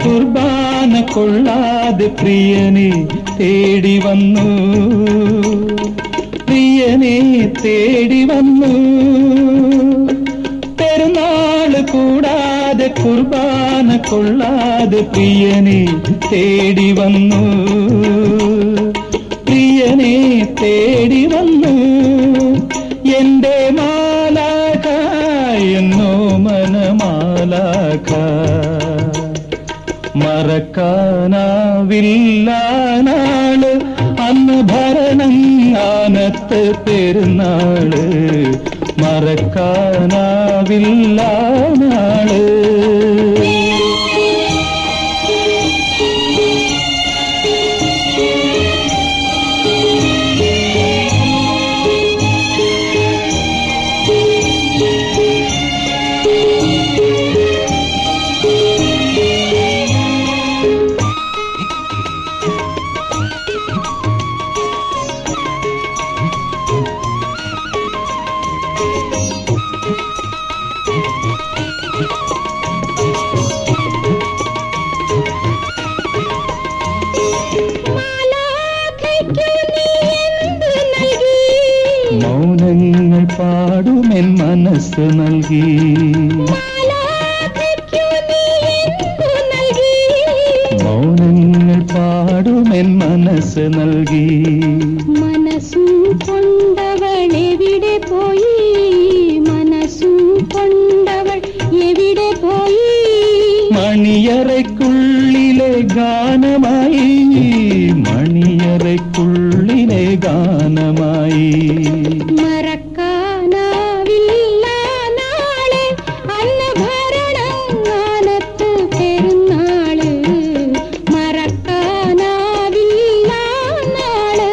കുർബാന കൊള്ളാതെ പ്രിയനെ തേടി വന്നു പ്രിയനെ തേടി വന്നു പെരുന്നാള് കൂടാതെ കുർബാന കൊള്ളാതെ പ്രിയനെ തേടി വന്നു പ്രിയനെ തേടി വന്നു എന്റെ മാലാക എന്നോ മനമാലാക മറക്കാനാവില്ല നാള് അന്ന് ഭരണങ്ങാനത്ത് പെരുന്നാള് മറക്കാനാവില്ല നാള് മാലാഖയ്ക്കു നീ എന്ത് നൽകി മൗനങ്ങൾ പാടുമെൻ മനസ്സ് നൽകി മാലാഖയ്ക്കു നീ എന്തു നൽകി മൗനങ്ങൾ പാടുമെൻ മനസ്സ് നൽകി മനസ്സും കൊണ്ടവൾ എവിടെ പോയി മനസ്സും കൊണ്ടവൾ എവിടെ പോയി മണിയറയ്ക്കുള്ളിലെ ഗാനമായി മണിയറയ്ക്കുള്ളിലെ ഗാനമായി മറക്കാനാവില്ല നാളെ അന്ന് ഭരണങ്ങാനത്ത് പെരുന്നാള് മറക്കാനാവില്ല നാള്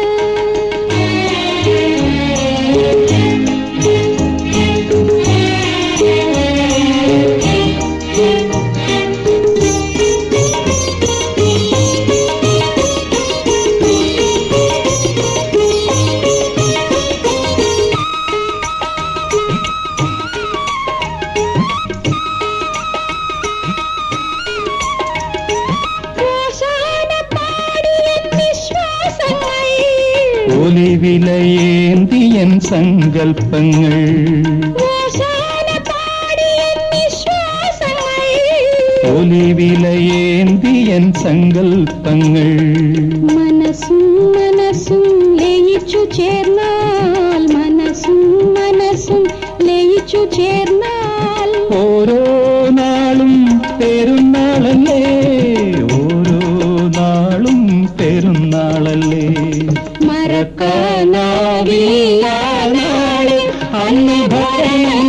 ഓശാന പാടിയ നിശ്വാസങ്ങൾ ഒലിവിലയേന്തിയൻ സങ്കൽപ്പങ്ങൾ ഓശാന പാടിയ നിശ്വാസങ്ങൾ ഒലിവിലയേന്തിയൻ സങ്കൽപ്പങ്ങൾ മനസ്സും മനസ്സും ലയിച്ചു ചേർന്നാൽ മനസ്സും മനസ്സും ലയിച്ചു ചേർന്നാൽ ഓരോ നാളും പെരുന്നാളല്ലേ ഓരോ നാളും പെരുന്നാളല്ലേ മറക്കാനാവില്ല നാളെ അന്ന് ഭരണം